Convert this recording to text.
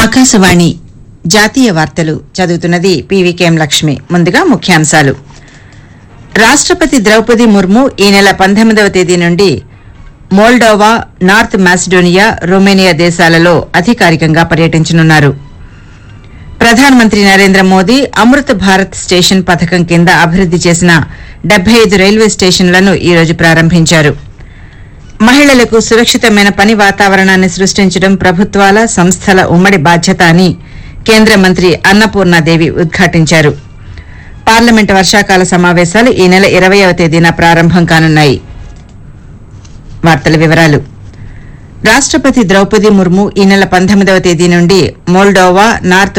ఆకాశవాణి జాతీయ వార్తలు చదువుతున్నది పీవీకేఎం లక్ష్మి ముందుగా ముఖ్యాంశాలు రాష్టపతి ద్రౌపది ముర్ము ఈ నెల పంతొమ్మిదవ తేదీ నుండి మోల్డోవా నార్త్ మాసిడోనియా రొమేనియా దేశాలలో అధికారికంగా పర్యటించనున్నారు ప్రధానమంత్రి నరేంద్ర మోదీ అమృత్ భారత్ స్టేషన్ పథకం కింద అభివృద్ది చేసిన డెబ్బై ఐదు రైల్వే స్టేషన్లను ఈ రోజు ప్రారంభించారు మహిళలకు సురక్షితమైన పని వాతావరణాన్ని సృష్టించడం ప్రభుత్వాల సంస్థల ఉమ్మడి బాధ్యత అని కేంద్ర మంత్రి అన్నపూర్ణాదేవి ఉద్ఘాటించారు పార్లమెంట్ వర్షాకాల సమావేశాలు ఈ నెల ఇరవయవ తేదీన ప్రారంభం కానున్నాయి వార్తల వివరాలు రాష్టపతి ద్రౌపది ముర్ము ఈ నెల పంతొమ్మిదవ తేదీ నుండి మోల్డోవా నార్త్